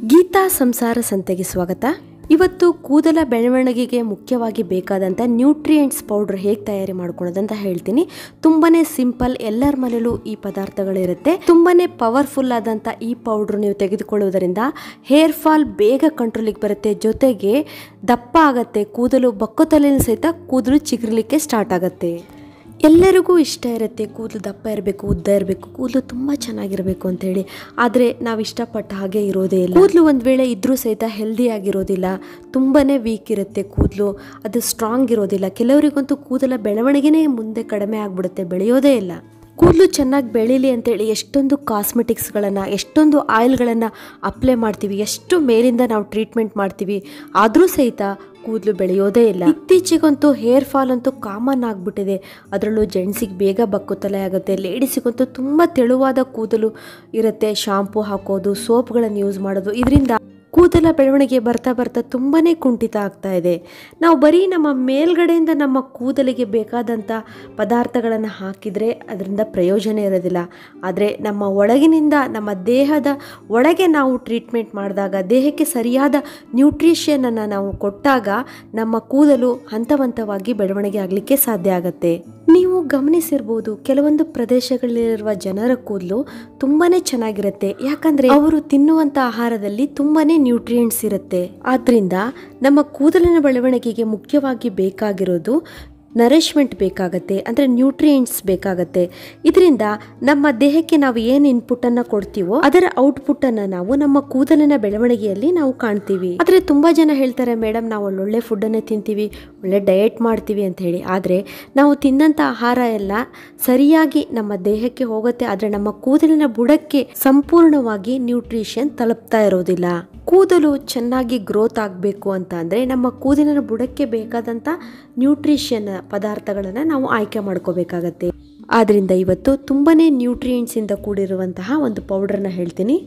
ಗೀತಾ ಸಂಸಾರ ಸಂತೆಗೆ ಸ್ವಾಗತ ಇವತ್ತು ಕೂದಲ ಬೆಳವಣಿಗೆಗೆ ಮುಖ್ಯವಾಗಿ ಬೇಕಾದಂಥ ನ್ಯೂಟ್ರಿಯೆಂಟ್ಸ್ ಪೌಡ್ರ್ ಹೇಗೆ ತಯಾರಿ ಮಾಡ್ಕೊಳ್ಳೋದಂತ ಹೇಳ್ತೀನಿ ತುಂಬಾ ಸಿಂಪಲ್ ಎಲ್ಲರ ಮನೇಲೂ ಈ ಪದಾರ್ಥಗಳಿರುತ್ತೆ ತುಂಬಾ ಪವರ್ಫುಲ್ ಆದಂಥ ಈ ಪೌಡ್ರ್ ನೀವು ತೆಗೆದುಕೊಳ್ಳುವುದರಿಂದ ಹೇರ್ ಫಾಲ್ ಬೇಗ ಕಂಟ್ರೋಲಿಗೆ ಬರುತ್ತೆ ಜೊತೆಗೆ ದಪ್ಪ ಆಗತ್ತೆ ಕೂದಲು ಬಕ್ಕುತ್ತಲಿನ ಸಹಿತ ಕೂದಲು ಚಿಗುರಲಿಕ್ಕೆ ಸ್ಟಾರ್ಟ್ ಆಗುತ್ತೆ ಎಲ್ಲರಿಗೂ ಇಷ್ಟ ಇರುತ್ತೆ ಕೂದಲು ದಪ್ಪ ಇರಬೇಕು ಉದ್ದ ಇರಬೇಕು ಕೂದಲು ತುಂಬ ಚೆನ್ನಾಗಿರಬೇಕು ಅಂತೇಳಿ ಆದರೆ ನಾವು ಇಷ್ಟಪಟ್ಟ ಹಾಗೆ ಇರೋದೇ ಇಲ್ಲ ಕೂದಲು ಒಂದು ವೇಳೆ ಇದ್ರೂ ಸಹಿತ ಹೆಲ್ದಿ ಆಗಿರೋದಿಲ್ಲ ತುಂಬಾ ವೀಕ್ ಇರುತ್ತೆ ಕೂದಲು ಅದು ಸ್ಟ್ರಾಂಗ್ ಇರೋದಿಲ್ಲ ಕೆಲವರಿಗಂತೂ ಕೂದಲ ಬೆಳವಣಿಗೆನೇ ಮುಂದೆ ಕಡಿಮೆ ಆಗಿಬಿಡುತ್ತೆ ಬೆಳೆಯೋದೇ ಇಲ್ಲ ಕೂದಲು ಚೆನ್ನಾಗಿ ಬೆಳೀಲಿ ಅಂತೇಳಿ ಎಷ್ಟೊಂದು ಕಾಸ್ಮೆಟಿಕ್ಸ್ಗಳನ್ನು ಎಷ್ಟೊಂದು ಆಯಿಲ್ಗಳನ್ನು ಅಪ್ಲೈ ಮಾಡ್ತೀವಿ ಎಷ್ಟು ಮೇಲಿಂದ ನಾವು ಟ್ರೀಟ್ಮೆಂಟ್ ಮಾಡ್ತೀವಿ ಆದರೂ ಸಹಿತ ಕೂದಲು ಬೆಳೆಯೋದೇ ಇಲ್ಲ ಇತ್ತೀಚೆಗಂತೂ ಹೇರ್ ಫಾಲ್ ಅಂತೂ ಕಾಮನ್ ಆಗಿಬಿಟ್ಟಿದೆ ಅದರಲ್ಲೂ ಜೆಂಟ್ಸಿಗೆ ಬೇಗ ಬಕ್ಕುತ್ತಲೆ ಆಗುತ್ತೆ ಲೇಡೀಸಿಗಂತೂ ತುಂಬ ತೆಳುವಾದ ಕೂದಲು ಇರುತ್ತೆ ಶಾಂಪೂ ಹಾಕೋದು ಸೋಪ್ಗಳನ್ನು ಯೂಸ್ ಮಾಡೋದು ಇದರಿಂದ ಕೂದಲ ಬೆಳವಣಿಗೆ ಬರ್ತಾ ಬರ್ತಾ ತುಂಬಾ ಕುಂಠಿತ ಆಗ್ತಾ ಇದೆ ನಾವು ಬರೀ ನಮ್ಮ ಮೇಲ್ಗಡೆಯಿಂದ ನಮ್ಮ ಕೂದಲಿಗೆ ಬೇಕಾದಂಥ ಪದಾರ್ಥಗಳನ್ನು ಹಾಕಿದರೆ ಅದರಿಂದ ಪ್ರಯೋಜನ ಇರೋದಿಲ್ಲ ಆದರೆ ನಮ್ಮ ಒಳಗಿನಿಂದ ನಮ್ಮ ದೇಹದ ಒಳಗೆ ನಾವು ಟ್ರೀಟ್ಮೆಂಟ್ ಮಾಡಿದಾಗ ದೇಹಕ್ಕೆ ಸರಿಯಾದ ನ್ಯೂಟ್ರಿಷನನ್ನು ನಾವು ಕೊಟ್ಟಾಗ ನಮ್ಮ ಕೂದಲು ಹಂತ ಹಂತವಾಗಿ ಬೆಳವಣಿಗೆ ಆಗಲಿಕ್ಕೆ ಸಾಧ್ಯ ಆಗುತ್ತೆ ನೀವು ಗಮನಿಸಿರ್ಬೋದು ಕೆಲವೊಂದು ಪ್ರದೇಶಗಳಲ್ಲಿರುವ ಜನರ ಕೂದಲು ತುಂಬಾ ಚೆನ್ನಾಗಿರುತ್ತೆ ಯಾಕಂದರೆ ಅವರು ತಿನ್ನುವಂಥ ಆಹಾರದಲ್ಲಿ ತುಂಬಾ ನ್ಯೂಟ್ರಿಯೆಂಟ್ಸ್ ಇರುತ್ತೆ ಆದ್ರಿಂದ ನಮ್ಮ ಕೂದಲಿನ ಬೆಳವಣಿಗೆಗೆ ಮುಖ್ಯವಾಗಿ ಬೇಕಾಗಿರೋದು ನರಿಶ್ಮೆಂಟ್ ಬೇಕಾಗತ್ತೆ ಅಂದರೆ ನ್ಯೂಟ್ರಿಯೆಂಟ್ಸ್ ಬೇಕಾಗತ್ತೆ ಇದರಿಂದ ನಮ್ಮ ದೇಹಕ್ಕೆ ನಾವು ಏನು ಇನ್ಪುಟ್ಟನ್ನು ಕೊಡ್ತೀವೋ ಅದರ ಔಟ್ಪುಟ್ಟನ್ನು ನಾವು ನಮ್ಮ ಕೂದಲಿನ ಬೆಳವಣಿಗೆಯಲ್ಲಿ ನಾವು ಕಾಣ್ತೀವಿ ಆದರೆ ತುಂಬ ಜನ ಹೇಳ್ತಾರೆ ಮೇಡಮ್ ನಾವು ಒಳ್ಳೊಳ್ಳೆ ಫುಡ್ಡನ್ನೇ ತಿಂತೀವಿ ಒಳ್ಳೆ ಡಯಟ್ ಮಾಡ್ತೀವಿ ಅಂತ ಹೇಳಿ ಆದರೆ ನಾವು ತಿನ್ನಂಥ ಆಹಾರ ಎಲ್ಲ ಸರಿಯಾಗಿ ನಮ್ಮ ದೇಹಕ್ಕೆ ಹೋಗುತ್ತೆ ಆದರೆ ನಮ್ಮ ಕೂದಲಿನ ಬುಡಕ್ಕೆ ಸಂಪೂರ್ಣವಾಗಿ ನ್ಯೂಟ್ರಿಷನ್ ತಲುಪ್ತಾ ಇರೋದಿಲ್ಲ ಕೂದಲು ಚೆನ್ನಾಗಿ ಗ್ರೋತ್ ಆಗಬೇಕು ಅಂತ ಅಂದರೆ ನಮ್ಮ ಕೂದಲಿನ ಬುಡಕ್ಕೆ ಬೇಕಾದಂಥ ನ್ಯೂಟ್ರಿಷನ್ ಪದಾರ್ಥಗಳನ್ನು ನಾವು ಆಯ್ಕೆ ಮಾಡ್ಕೋಬೇಕಾಗತ್ತೆ ಆದ್ದರಿಂದ ಇವತ್ತು ತುಂಬಾ ನ್ಯೂಟ್ರಿಯೆಂಟ್ಸಿಂದ ಕೂಡಿರುವಂತಹ ಒಂದು ಪೌಡ್ರನ್ನ ಹೇಳ್ತೀನಿ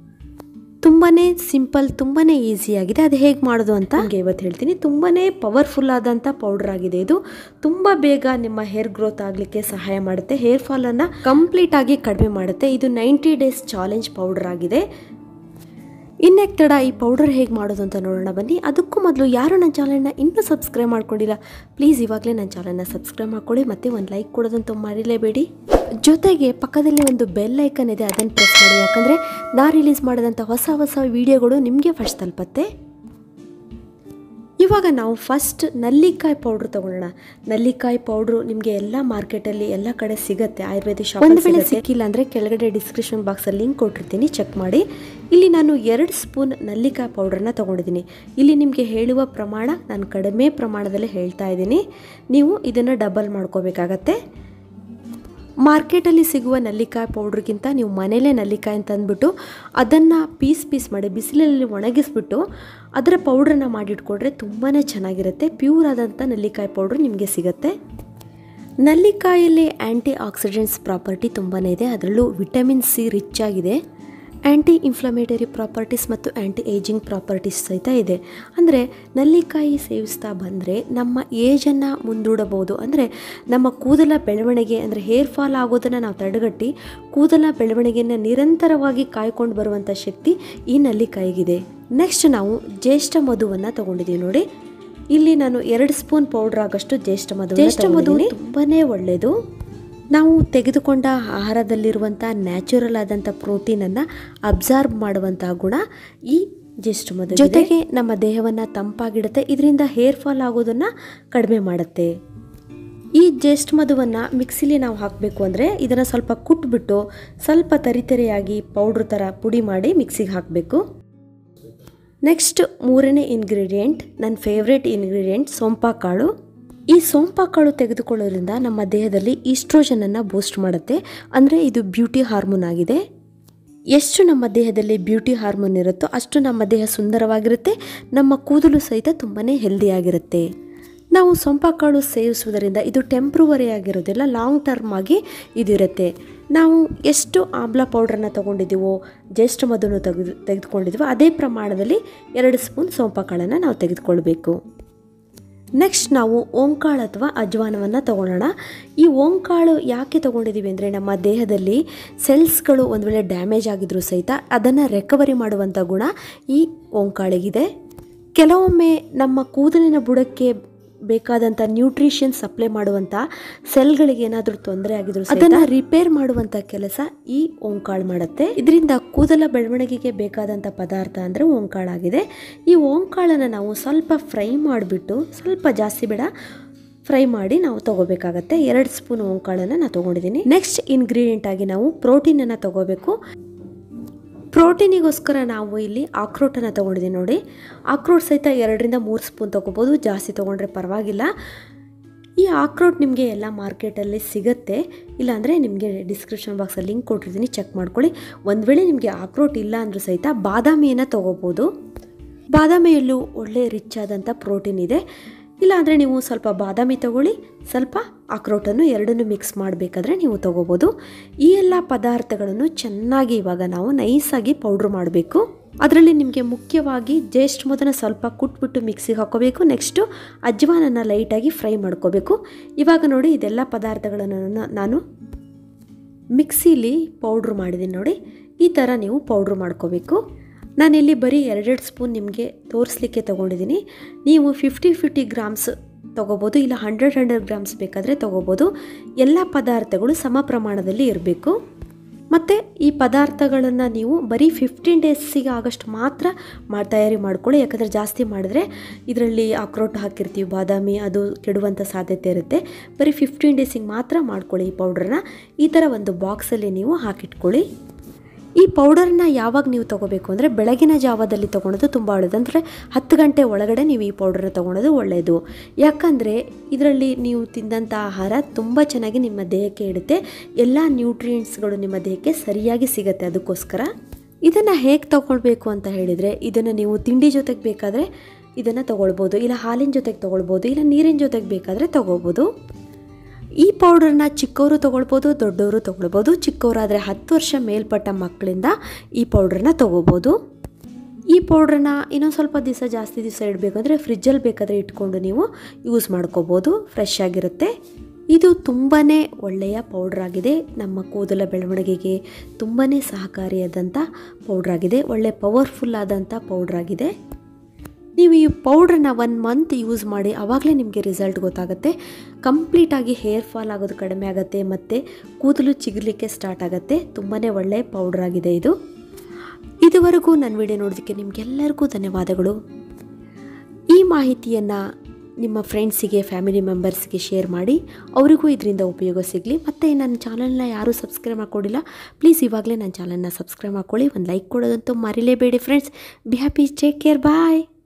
ತುಂಬಾ ಸಿಂಪಲ್ ತುಂಬಾ ಈಸಿಯಾಗಿದೆ ಅದು ಹೇಗೆ ಮಾಡೋದು ಅಂತ ನಿಮಗೆ ಇವತ್ತು ಹೇಳ್ತೀನಿ ತುಂಬಾ ಪವರ್ಫುಲ್ ಆದಂಥ ಪೌಡರ್ ಆಗಿದೆ ಇದು ತುಂಬ ಬೇಗ ನಿಮ್ಮ ಹೇರ್ ಗ್ರೋತ್ ಆಗಲಿಕ್ಕೆ ಸಹಾಯ ಮಾಡುತ್ತೆ ಹೇರ್ ಫಾಲನ್ನು ಕಂಪ್ಲೀಟ್ ಆಗಿ ಕಡಿಮೆ ಮಾಡುತ್ತೆ ಇದು ನೈಂಟಿ ಡೇಸ್ ಚಾಲೆಂಜ್ ಪೌಡರ್ ಆಗಿದೆ ಇನ್ನೆಕ್ ತಡ ಈ ಪೌಡರ್ ಹೇಗೆ ಮಾಡೋದು ಅಂತ ನೋಡೋಣ ಬನ್ನಿ ಅದಕ್ಕೂ ಮೊದಲು ಯಾರು ನನ್ನ ಚಾನಲ್ನ ಇನ್ನೂ ಸಬ್ಸ್ಕ್ರೈಬ್ ಮಾಡ್ಕೊಂಡಿಲ್ಲ ಪ್ಲೀಸ್ ಇವಾಗಲೇ ನನ್ನ ಚಾನಲ್ನ ಸಬ್ಸ್ಕ್ರೈಬ್ ಮಾಡ್ಕೊಳ್ಳಿ ಮತ್ತು ಒಂದು ಲೈಕ್ ಕೊಡೋದಂತೂ ಮರಿಲೇಬೇಡಿ ಜೊತೆಗೆ ಪಕ್ಕದಲ್ಲಿ ಒಂದು ಬೆಲ್ ಐಕನ್ ಇದೆ ಅದನ್ನು ಪ್ರೆಸ್ ಮಾಡಿ ಯಾಕಂದರೆ ನಾ ರಿಲೀಸ್ ಮಾಡಿದಂಥ ಹೊಸ ಹೊಸ ವಿಡಿಯೋಗಳು ನಿಮಗೆ ಫಸ್ಟ್ ತಲುಪತ್ತೆ ಇವಾಗ ನಾವು ಫಸ್ಟ್ ನಲ್ಲಿಕಾಯಿ ಪೌಡ್ರ್ ತಗೊಳ್ಳೋಣ ನಲ್ಲಿಕಾಯಿ ಪೌಡ್ರು ನಿಮಗೆ ಎಲ್ಲ ಮಾರ್ಕೆಟಲ್ಲಿ ಎಲ್ಲ ಕಡೆ ಸಿಗುತ್ತೆ ಆಯುರ್ವೇದಿಕ್ ಶಾಪ್ ಒಂದು ವೇಳೆ ಸಿಕ್ಕಿಲ್ಲ ಅಂದರೆ ಕೆಳಗಡೆ ಡಿಸ್ಕ್ರಿಪ್ಷನ್ ಬಾಕ್ಸಲ್ಲಿ ಲಿಂಕ್ ಕೊಟ್ಟಿರ್ತೀನಿ ಚೆಕ್ ಮಾಡಿ ಇಲ್ಲಿ ನಾನು ಎರಡು ಸ್ಪೂನ್ ನಲ್ಲಿಕಾಯಿ ಪೌಡ್ರನ್ನ ತೊಗೊಂಡಿದ್ದೀನಿ ಇಲ್ಲಿ ನಿಮಗೆ ಹೇಳುವ ಪ್ರಮಾಣ ನಾನು ಕಡಿಮೆ ಪ್ರಮಾಣದಲ್ಲಿ ಹೇಳ್ತಾ ಇದ್ದೀನಿ ನೀವು ಇದನ್ನು ಡಬಲ್ ಮಾಡ್ಕೋಬೇಕಾಗತ್ತೆ ಮಾರ್ಕೆಟಲ್ಲಿ ಸಿಗುವ ನಲ್ಲಿಕಾಯಿ ಪೌಡ್ರಿಗಿಂತ ನೀವು ಮನೇಲೇ ನಲ್ಲಿಕಾಯಿ ತಂದುಬಿಟ್ಟು ಅದನ್ನು ಪೀಸ್ ಪೀಸ್ ಮಾಡಿ ಬಿಸಿಲಲ್ಲಿ ಒಣಗಿಸ್ಬಿಟ್ಟು ಅದರ ಪೌಡ್ರನ್ನ ಮಾಡಿಟ್ಕೊಂಡ್ರೆ ತುಂಬಾ ಚೆನ್ನಾಗಿರುತ್ತೆ ಪ್ಯೂರ್ ಆದಂಥ ನಲ್ಲಿಕಾಯಿ ಪೌಡ್ರ್ ನಿಮಗೆ ಸಿಗುತ್ತೆ ನಲ್ಲಿಕಾಯಲ್ಲಿ ಆ್ಯಂಟಿ ಆಕ್ಸಿಡೆಂಟ್ಸ್ ಪ್ರಾಪರ್ಟಿ ತುಂಬಾ ಇದೆ ಅದರಲ್ಲೂ ವಿಟಮಿನ್ ಸಿ ರಿಚ್ ಆಗಿದೆ ಆ್ಯಂಟಿ ಇನ್ಫ್ಲಮೇಟರಿ ಪ್ರಾಪರ್ಟೀಸ್ ಮತ್ತು ಆ್ಯಂಟಿ ಏಜಿಂಗ್ ಪ್ರಾಪರ್ಟೀಸ್ ಸಹಿತ ಇದೆ ಅಂದರೆ ನಲ್ಲಿಕಾಯಿ ಸೇವಿಸ್ತಾ ಬಂದರೆ ನಮ್ಮ ಏಜನ್ನು ಮುಂದೂಡಬಹುದು ಅಂದರೆ ನಮ್ಮ ಕೂದಲ ಬೆಳವಣಿಗೆ ಅಂದರೆ ಹೇರ್ ಫಾಲ್ ಆಗೋದನ್ನು ನಾವು ತಡೆಗಟ್ಟಿ ಕೂದಲ ಬೆಳವಣಿಗೆಯನ್ನು ನಿರಂತರವಾಗಿ ಕಾಯ್ಕೊಂಡು ಬರುವಂಥ ಶಕ್ತಿ ಈ ನಲ್ಲಿಕಾಯಿಗಿದೆ ನೆಕ್ಸ್ಟ್ ನಾವು ಜ್ಯೇಷ್ಠ ಮಧುವನ್ನು ತಗೊಂಡಿದ್ದೀವಿ ನೋಡಿ ಇಲ್ಲಿ ನಾನು ಎರಡು ಸ್ಪೂನ್ ಪೌಡರ್ ಆಗಷ್ಟು ಜ್ಯೇಷ್ಠ ಮಧು ಜ್ಯೇಷ್ಠ ಮಧು ತುಂಬಾ ಒಳ್ಳೆಯದು ನಾವು ತೆಗೆದುಕೊಂಡ ಆಹಾರದಲ್ಲಿರುವಂಥ ನ್ಯಾಚುರಲ್ ಆದಂಥ ಪ್ರೋಟೀನನ್ನು ಅಬ್ಸಾರ್ಬ್ ಮಾಡುವಂಥ ಗುಣ ಈ ಜ್ಯೇಷ್ಠ ಮಧು ಜೊತೆಗೆ ನಮ್ಮ ದೇಹವನ್ನು ತಂಪಾಗಿಡುತ್ತೆ ಇದರಿಂದ ಹೇರ್ ಫಾಲ್ ಆಗೋದನ್ನು ಕಡಿಮೆ ಮಾಡುತ್ತೆ ಈ ಜ್ಯೇಷ್ಠ ಮಧುವನ್ನು ಮಿಕ್ಸಿಲಿ ನಾವು ಹಾಕಬೇಕು ಅಂದರೆ ಇದನ್ನು ಸ್ವಲ್ಪ ಕುಟ್ಬಿಟ್ಟು ಸ್ವಲ್ಪ ತರಿತರಿಯಾಗಿ ಪೌಡ್ರ್ ಥರ ಪುಡಿ ಮಾಡಿ ಮಿಕ್ಸಿಗೆ ಹಾಕಬೇಕು ನೆಕ್ಸ್ಟ್ ಮೂರನೇ ಇಂಗ್ರೀಡಿಯೆಂಟ್ ನನ್ನ ಫೇವ್ರೇಟ್ ಇಂಗ್ರೀಡಿಯೆಂಟ್ ಸೋಂಪಾಕಾಳು ಈ ಸೋಂಪಾಕಾಳು ತೆಗೆದುಕೊಳ್ಳೋದ್ರಿಂದ ನಮ್ಮ ದೇಹದಲ್ಲಿ ಈಸ್ಟ್ರೋಜನನ್ನು ಬೂಸ್ಟ್ ಮಾಡುತ್ತೆ ಅಂದರೆ ಇದು ಬ್ಯೂಟಿ ಹಾರ್ಮೋನ್ ಆಗಿದೆ ಎಷ್ಟು ನಮ್ಮ ದೇಹದಲ್ಲಿ ಬ್ಯೂಟಿ ಹಾರ್ಮೋನ್ ಇರುತ್ತೋ ಅಷ್ಟು ನಮ್ಮ ದೇಹ ಸುಂದರವಾಗಿರುತ್ತೆ ನಮ್ಮ ಕೂದಲು ಸಹಿತ ತುಂಬಾ ಹೆಲ್ದಿಯಾಗಿರುತ್ತೆ ನಾವು ಸೊಂಪಾಕಾಳು ಸೇವಿಸುವುದರಿಂದ ಇದು ಟೆಂಪ್ರವರಿ ಆಗಿರೋದಿಲ್ಲ ಲಾಂಗ್ ಟರ್ಮ್ ಆಗಿ ಇದಿರುತ್ತೆ ನಾವು ಎಷ್ಟು ಆಮ್ಲ ಪೌಡ್ರನ್ನ ತೊಗೊಂಡಿದ್ದೀವೋ ಜ್ಯೇಷ್ಠ ಮಧುನು ತೆಗೆದು ತೆಗೆದುಕೊಂಡಿದ್ದೀವೋ ಅದೇ ಪ್ರಮಾಣದಲ್ಲಿ ಎರಡು ಸ್ಪೂನ್ ಸೋಂಪಾಕಾಳನ್ನು ನಾವು ತೆಗೆದುಕೊಳ್ಬೇಕು ನೆಕ್ಸ್ಟ್ ನಾವು ಓಂಕಾಳು ಅಥವಾ ಅಜ್ವಾನವನ್ನು ತಗೊಳ್ಳೋಣ ಈ ಓಂಕಾಳು ಯಾಕೆ ತಗೊಂಡಿದ್ದೀವಿ ಅಂದರೆ ನಮ್ಮ ದೇಹದಲ್ಲಿ ಸೆಲ್ಸ್ಗಳು ಒಂದು ವೇಳೆ ಡ್ಯಾಮೇಜ್ ಆಗಿದ್ರೂ ಸಹಿತ ಅದನ್ನು ರೆಕವರಿ ಮಾಡುವಂಥ ಗುಣ ಈ ಓಂಕಾಳಿಗಿದೆ ಕೆಲವೊಮ್ಮೆ ನಮ್ಮ ಕೂದಲಿನ ಬುಡಕ್ಕೆ ಬೇಕಾದಂಥ ನ್ಯೂಟ್ರಿಷನ್ ಸಪ್ಲೈ ಮಾಡುವಂಥ ಸೆಲ್ಗಳಿಗೆ ಏನಾದರೂ ತೊಂದರೆ ಆಗಿದ್ರು ಅದನ್ನು ರಿಪೇರ್ ಮಾಡುವಂಥ ಕೆಲಸ ಈ ಓಂಕಾಳು ಮಾಡುತ್ತೆ ಇದರಿಂದ ಕೂದಲ ಬೆಳವಣಿಗೆಗೆ ಬೇಕಾದಂಥ ಪದಾರ್ಥ ಅಂದರೆ ಓಂಕಾಳಾಗಿದೆ ಈ ಓಂಕಾಳನ್ನು ನಾವು ಸ್ವಲ್ಪ ಫ್ರೈ ಮಾಡಿಬಿಟ್ಟು ಸ್ವಲ್ಪ ಜಾಸ್ತಿ ಬೇಡ ಫ್ರೈ ಮಾಡಿ ನಾವು ತಗೋಬೇಕಾಗತ್ತೆ ಎರಡು ಸ್ಪೂನ್ ಓಂಕಾಳನ್ನು ನಾನು ತೊಗೊಂಡಿದ್ದೀನಿ ನೆಕ್ಸ್ಟ್ ಇಂಗ್ರೀಡಿಯೆಂಟ್ ಆಗಿ ನಾವು ಪ್ರೋಟೀನನ್ನು ತಗೋಬೇಕು ಪ್ರೋಟೀನಿಗೋಸ್ಕರ ನಾವು ಇಲ್ಲಿ ಆಕ್ರೋಟನ್ನು ತೊಗೊಂಡಿದ್ದೀವಿ ನೋಡಿ ಆಕ್ರೋಟ್ ಸಹಿತ ಎರಡರಿಂದ ಮೂರು ಸ್ಪೂನ್ ತೊಗೋಬೋದು ಜಾಸ್ತಿ ತೊಗೊಂಡ್ರೆ ಪರವಾಗಿಲ್ಲ ಈ ಆಕ್ರೋಟ್ ನಿಮಗೆ ಎಲ್ಲ ಮಾರ್ಕೆಟಲ್ಲಿ ಸಿಗುತ್ತೆ ಇಲ್ಲಾಂದರೆ ನಿಮಗೆ ಡಿಸ್ಕ್ರಿಪ್ಷನ್ ಬಾಕ್ಸಲ್ಲಿ ಲಿಂಕ್ ಕೊಟ್ಟಿರ್ತೀನಿ ಚೆಕ್ ಮಾಡ್ಕೊಳ್ಳಿ ಒಂದು ವೇಳೆ ನಿಮಗೆ ಆಕ್ರೋಟ್ ಇಲ್ಲ ಅಂದರೂ ಸಹಿತ ಬಾದಾಮಿಯನ್ನು ತೊಗೋಬೋದು ಬಾದಾಮಿಯಲ್ಲೂ ಒಳ್ಳೆ ರಿಚ್ ಆದಂಥ ಪ್ರೋಟೀನ್ ಇದೆ ಇಲ್ಲಾಂದರೆ ನೀವು ಸ್ವಲ್ಪ ಬಾದಾಮಿ ತಗೊಳ್ಳಿ ಸ್ವಲ್ಪ ಅಕ್ರೋಟನ್ನು ಎರಡನ್ನೂ ಮಿಕ್ಸ್ ಮಾಡಬೇಕಾದ್ರೆ ನೀವು ತಗೋಬೋದು ಈ ಎಲ್ಲ ಪದಾರ್ಥಗಳನ್ನು ಚೆನ್ನಾಗಿ ಇವಾಗ ನಾವು ನೈಸಾಗಿ ಪೌಡ್ರ್ ಮಾಡಬೇಕು ಅದರಲ್ಲಿ ನಿಮಗೆ ಮುಖ್ಯವಾಗಿ ಜಸ್ಟ್ ಮೊದಲ ಸ್ವಲ್ಪ ಕುಟ್ಬಿಟ್ಟು ಮಿಕ್ಸಿಗೆ ಹಾಕೋಬೇಕು ನೆಕ್ಸ್ಟು ಅಜ್ವಾನನ್ನು ಲೈಟಾಗಿ ಫ್ರೈ ಮಾಡ್ಕೋಬೇಕು ಇವಾಗ ನೋಡಿ ಇದೆಲ್ಲ ಪದಾರ್ಥಗಳನ್ನು ನಾನು ಮಿಕ್ಸಿಲಿ ಪೌಡ್ರ್ ಮಾಡಿದ್ದೀನಿ ನೋಡಿ ಈ ಥರ ನೀವು ಪೌಡ್ರ್ ಮಾಡ್ಕೋಬೇಕು ನಾನಿಲ್ಲಿ ಬರೀ ಎರಡೆರಡು ಸ್ಪೂನ್ ನಿಮಗೆ ತೋರಿಸ್ಲಿಕ್ಕೆ ತೊಗೊಂಡಿದ್ದೀನಿ ನೀವು ಫಿಫ್ಟಿ ಫಿಫ್ಟಿ ಗ್ರಾಮ್ಸ್ ತೊಗೋಬೋದು ಇಲ್ಲ ಹಂಡ್ರೆಡ್ ಹಂಡ್ರೆಡ್ ಗ್ರಾಮ್ಸ್ ಬೇಕಾದರೆ ತೊಗೋಬೋದು ಎಲ್ಲ ಪದಾರ್ಥಗಳು ಸಮ ಪ್ರಮಾಣದಲ್ಲಿ ಇರಬೇಕು ಮತ್ತು ಈ ಪದಾರ್ಥಗಳನ್ನು ನೀವು ಬರೀ ಫಿಫ್ಟೀನ್ ಡೇಸಿಗೆ ಆಗಷ್ಟು ಮಾತ್ರ ಮಾ ತಯಾರಿ ಮಾಡ್ಕೊಳ್ಳಿ ಯಾಕಂದರೆ ಜಾಸ್ತಿ ಮಾಡಿದ್ರೆ ಇದರಲ್ಲಿ ಅಕ್ರೋಟ್ ಹಾಕಿರ್ತೀವಿ ಬಾದಾಮಿ ಅದು ಕೆಡುವಂಥ ಸಾಧ್ಯತೆ ಇರುತ್ತೆ ಬರೀ ಫಿಫ್ಟೀನ್ ಡೇಸಿಗೆ ಮಾತ್ರ ಮಾಡ್ಕೊಳ್ಳಿ ಈ ಪೌಡ್ರನ್ನ ಈ ಥರ ಒಂದು ಬಾಕ್ಸಲ್ಲಿ ನೀವು ಹಾಕಿಟ್ಕೊಳ್ಳಿ ಈ ಪೌಡರ್ನ ಯಾವಾಗ ನೀವು ತೊಗೋಬೇಕು ಅಂದರೆ ಬೆಳಗಿನ ಜಾವದಲ್ಲಿ ತೊಗೊಳೋದು ತುಂಬ ಒಳ್ಳೆಯದು ಅಂದರೆ ಹತ್ತು ಗಂಟೆ ಒಳಗಡೆ ನೀವು ಈ ಪೌಡರ್ನ ತೊಗೊಳೋದು ಒಳ್ಳೆಯದು ಯಾಕಂದರೆ ಇದರಲ್ಲಿ ನೀವು ತಿಂದಂಥ ಆಹಾರ ತುಂಬ ಚೆನ್ನಾಗಿ ನಿಮ್ಮ ದೇಹಕ್ಕೆ ಇಡುತ್ತೆ ಎಲ್ಲ ನ್ಯೂಟ್ರಿಯೆಂಟ್ಸ್ಗಳು ನಿಮ್ಮ ದೇಹಕ್ಕೆ ಸರಿಯಾಗಿ ಸಿಗುತ್ತೆ ಅದಕ್ಕೋಸ್ಕರ ಇದನ್ನು ಹೇಗೆ ತೊಗೊಳ್ಬೇಕು ಅಂತ ಹೇಳಿದರೆ ಇದನ್ನು ನೀವು ತಿಂಡಿ ಜೊತೆಗೆ ಬೇಕಾದರೆ ಇದನ್ನು ತೊಗೊಳ್ಬೋದು ಇಲ್ಲ ಹಾಲಿನ ಜೊತೆಗೆ ತೊಗೊಳ್ಬೋದು ಇಲ್ಲ ನೀರಿನ ಜೊತೆಗೆ ಬೇಕಾದರೆ ತೊಗೋಬೋದು ಈ ಪೌಡರ್ನ ಚಿಕ್ಕವರು ತೊಗೊಳ್ಬೋದು ದೊಡ್ಡವರು ತೊಗೊಳ್ಬೋದು ಚಿಕ್ಕವರಾದರೆ ಹತ್ತು ವರ್ಷ ಮೇಲ್ಪಟ್ಟ ಮಕ್ಕಳಿಂದ ಈ ಪೌಡ್ರನ್ನ ತೊಗೋಬೋದು ಈ ಪೌಡ್ರನ್ನ ಇನ್ನೊಂದು ಸ್ವಲ್ಪ ದಿವಸ ಜಾಸ್ತಿ ದಿವಸ ಇಡಬೇಕಂದ್ರೆ ಫ್ರಿಜ್ಜಲ್ಲಿ ಬೇಕಾದರೆ ಇಟ್ಕೊಂಡು ನೀವು ಯೂಸ್ ಮಾಡ್ಕೋಬೋದು ಫ್ರೆಶ್ ಆಗಿರುತ್ತೆ ಇದು ತುಂಬಾ ಒಳ್ಳೆಯ ಪೌಡ್ರ್ ಆಗಿದೆ ನಮ್ಮ ಕೂದಲ ಬೆಳವಣಿಗೆಗೆ ತುಂಬಾ ಸಹಕಾರಿಯಾದಂಥ ಪೌಡ್ರ್ ಆಗಿದೆ ಒಳ್ಳೆ ಪವರ್ಫುಲ್ ಆದಂಥ ಪೌಡ್ರ್ ಆಗಿದೆ ನೀವು ಈ ಪೌಡ್ರನ್ನ ಒನ್ ಮಂತ್ ಯೂಸ್ ಮಾಡಿ ಆವಾಗಲೇ ನಿಮಗೆ ರಿಸಲ್ಟ್ ಗೊತ್ತಾಗುತ್ತೆ ಕಂಪ್ಲೀಟಾಗಿ ಹೇರ್ ಫಾಲ್ ಆಗೋದು ಕಡಿಮೆ ಆಗುತ್ತೆ ಮತ್ತು ಕೂದಲು ಚಿಗುರ್ಲಿಕ್ಕೆ ಸ್ಟಾರ್ಟ್ ಆಗುತ್ತೆ ತುಂಬಾ ಒಳ್ಳೆಯ ಪೌಡ್ರ್ ಆಗಿದೆ ಇದು ಇದುವರೆಗೂ ನನ್ನ ವಿಡಿಯೋ ನೋಡೋದಕ್ಕೆ ನಿಮಗೆಲ್ಲರಿಗೂ ಧನ್ಯವಾದಗಳು ಈ ಮಾಹಿತಿಯನ್ನು ನಿಮ್ಮ ಫ್ರೆಂಡ್ಸಿಗೆ ಫ್ಯಾಮಿಲಿ ಮೆಂಬರ್ಸ್ಗೆ ಶೇರ್ ಮಾಡಿ ಅವರಿಗೂ ಇದರಿಂದ ಉಪಯೋಗ ಸಿಗಲಿ ಮತ್ತು ನನ್ನ ಚಾನಲ್ನ ಯಾರೂ ಸಬ್ಸ್ಕ್ರೈಬ್ ಮಾಡ್ಕೊಂಡಿಲ್ಲ ಪ್ಲೀಸ್ ಇವಾಗಲೇ ನನ್ನ ಚಾನಲ್ನ ಸಬ್ಸ್ಕ್ರೈಬ್ ಮಾಡ್ಕೊಳ್ಳಿ ಒಂದು ಲೈಕ್ ಕೊಡೋದಂತೂ ಮರಿಲೇಬೇಡಿ friends be happy take care bye